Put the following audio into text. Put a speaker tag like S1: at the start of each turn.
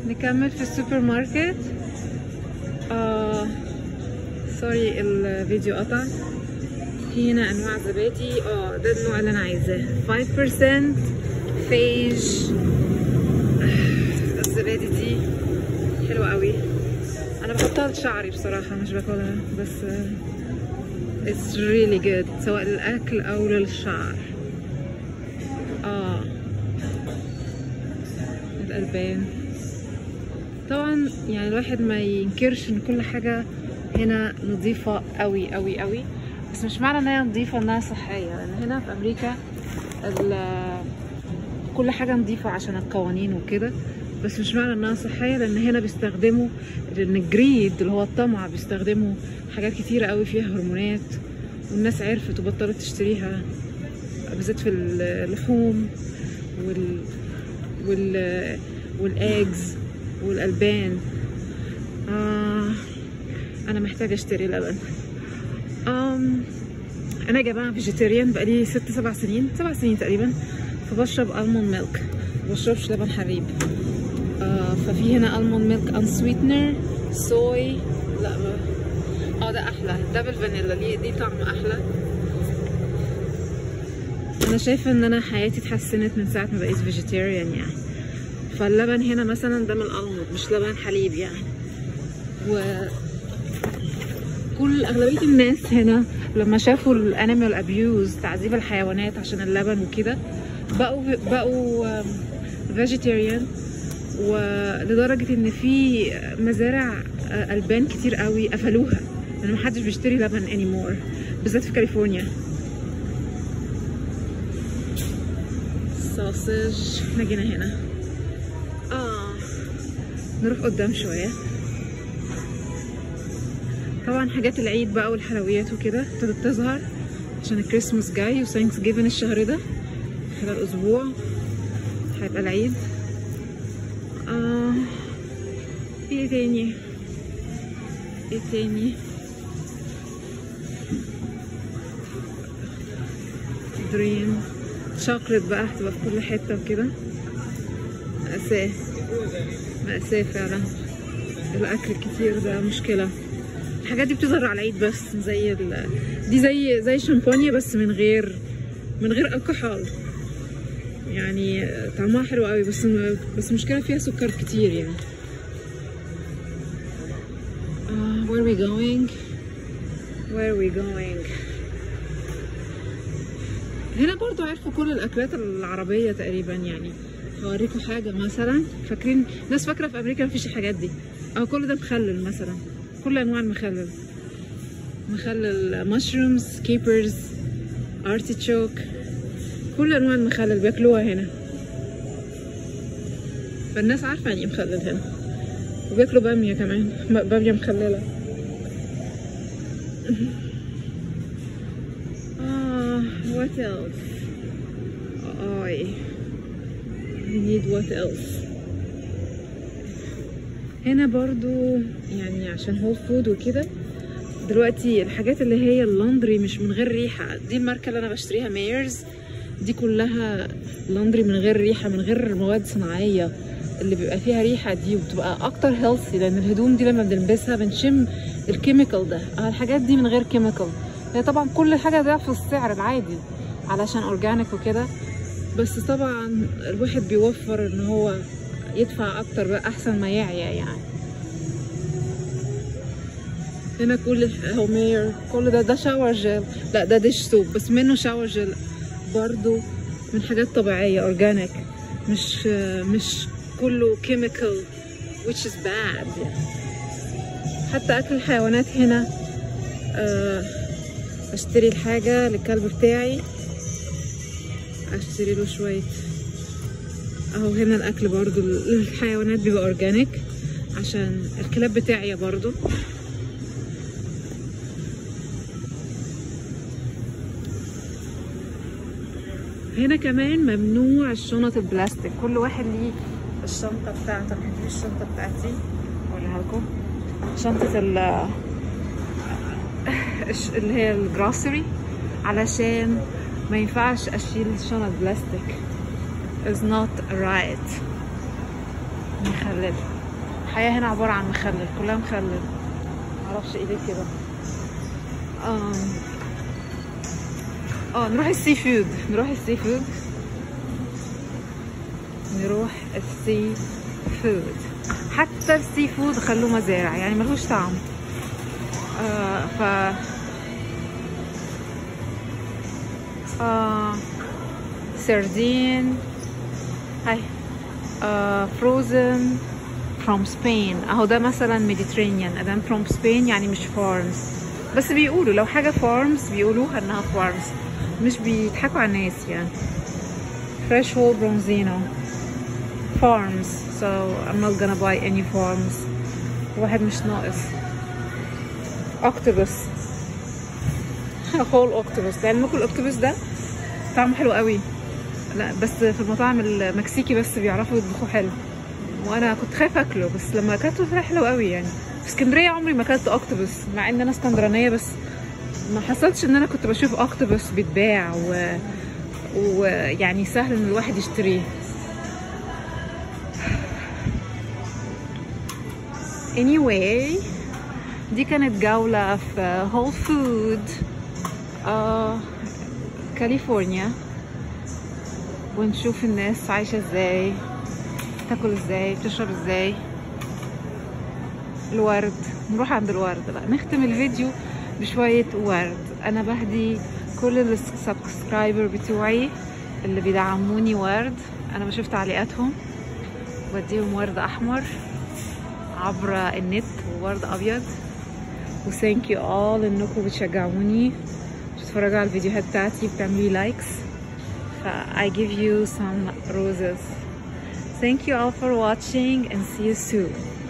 S1: نكمل في السوبر ماركت آه سوري الفيديو قطع في هنا انواع زبادي اه ده النوع اللي انا عايزاه 5% فيج الزبادي دي حلوة قوي انا بحطها لشعري بصراحة مش باكلها بس it's really good سواء للاكل او للشعر اه الالبان طبعا يعني الواحد ما ينكرش ان كل حاجة هنا نظيفة قوي قوي قوي بس مش معنى ان هي نظيفة انها صحية لان هنا في امريكا كل حاجة نظيفة عشان القوانين وكده بس مش معنى انها صحية لان هنا بيستخدموا لان الجريد اللي هو الطمع بيستخدموا حاجات كتيرة قوي فيها هرمونات والناس عرفت وبطلت تشتريها بالذات في اللحوم وال وال والاجز والالبان آه انا محتاجه اشتري لبن آم انا يا جماعه فيجيتيريان بقالي ست سبع سنين سبع سنين تقريبا فبشرب المون ميلك بشربش لبن حليب آه ففي هنا المون ميلك ان سويتنر صوي لا ما اه ده احلى ده بالفانيلا ليه دي طعم احلى انا شايفه ان انا حياتي اتحسنت من ساعه ما بقيت فيجيتيريان يعني فاللبن هنا مثلا ده من الالموند مش لبن حليب يعني و كل اغلبيه الناس هنا لما شافوا الانيمال ابيوز تعذيب الحيوانات عشان اللبن وكده بقوا بقوا فيجيتيريان ولدرجه ان في مزارع البان كتير قوي قفلوها لان محدش بيشتري لبن انيمور بالذات في كاليفورنيا سوسج احنا جينا هنا اه نروح قدام شويه طبعا حاجات العيد بقى والحلويات وكده ابتدت تظهر عشان الكريسماس جاي وثانكس جيفن الشهر ده خلال اسبوع هيبقى العيد آه في ايه تاني ايه تاني دريم شوكليت بقى هتبقى في كل حته وكده مأساة مأساة فعلا الأكل الكتير ده مشكلة الحاجات دي بتظهر على العيد بس زي ال... دي زي زي شامبانيا بس من غير من غير الكحول يعني طعمها حلو قوي بس بس المشكلة فيها سكر كتير يعني uh, where are we going where are we going هنا برضو عرفوا كل الأكلات العربية تقريبا يعني هوريكم حاجة مثلا فاكرين ناس فاكرة في أمريكا مفيش الحاجات دي أو كل ده مخلل مثلا كل أنواع المخلل مخلل مشرومز كيبرز ارتيتشوك كل أنواع المخلل بياكلوها هنا فالناس عارفة يعني مخلل هنا وبياكلوا بامية كمان بامية مخللة آه what else آي we need what else هنا برضو يعني عشان هول فود وكده دلوقتي الحاجات اللي هي اللاندري مش من غير ريحة دي الماركة اللي أنا بشتريها ميرز دي كلها لاندري من غير ريحة من غير مواد صناعية اللي بيبقى فيها ريحة دي وبتبقى أكتر هيلثي لأن الهدوم دي لما بنلبسها بنشم الكيميكال ده الحاجات دي من غير كيميكال هي طبعا كل حاجة ضعف السعر العادي علشان أورجانيك وكده بس طبعا الواحد بيوفر ان هو يدفع اكتر بقى احسن ما يعيا يعني هنا كل هومير كل ده ده شاور جل لا ده ديش سوب بس منه شاور جل برضو من حاجات طبيعية اورجانيك مش مش كله كيميكال which is bad يعني. حتى اكل الحيوانات هنا آه اشتري الحاجة للكلب بتاعي اشتري له شوية اهو هنا الاكل برضو الحيوانات بيبقى اورجانيك عشان الكلاب بتاعي برضو هنا كمان ممنوع الشنط البلاستيك كل واحد ليه الشنطة بتاعته دي الشنطة بتاعتي اوريها لكم شنطة ال اللي هي الجراسري علشان ما ينفعش اشيل شنط بلاستيك is not right مخلل الحياة هنا عبارة عن مخلل كلها مخلل معرفش ايه ده كده آم. اه نروح السي فود نروح السي فود نروح السي فود حتى السي فود خلوه مزارع يعني ملهوش طعم آه ف آه سردين هاي آه فروزن from Spain اهو ده مثلا Mediterranean ادام from Spain يعني مش farms بس بيقولوا لو حاجة farms بيقولوها انها farms مش بيضحكوا على الناس يعني fresh whole bronzino farms so I'm not gonna buy any farms واحد مش ناقص octopus whole octopus لعلمكم الاوكتوبس ده طعمه حلو قوي لا بس في المطاعم المكسيكي بس بيعرفوا يطبخوا حلو وانا كنت خايفه اكله بس لما اكلته طلع حلو قوي يعني في اسكندريه عمري ما اكلت اوكتوبس مع ان انا اسكندرانيه بس ما حصلتش ان انا كنت بشوف اوكتوبس بيتباع و ويعني سهل ان الواحد يشتريه anyway دي كانت جولة في هول فود آه كاليفورنيا ونشوف الناس عايشة ازاي تاكل ازاي بتشرب ازاي الورد نروح عند الورد بقى نختم الفيديو بشوية ورد انا بهدي كل السبسكرايبر بتوعي اللي بيدعموني ورد انا بشوف تعليقاتهم بديهم ورد احمر عبر النت وورد ابيض وثانك يو اول انكم بتشجعوني بتتفرجوا على الفيديوهات بتاعتي بتعملوا لايكس ف I give you some roses thank you all for watching and see you soon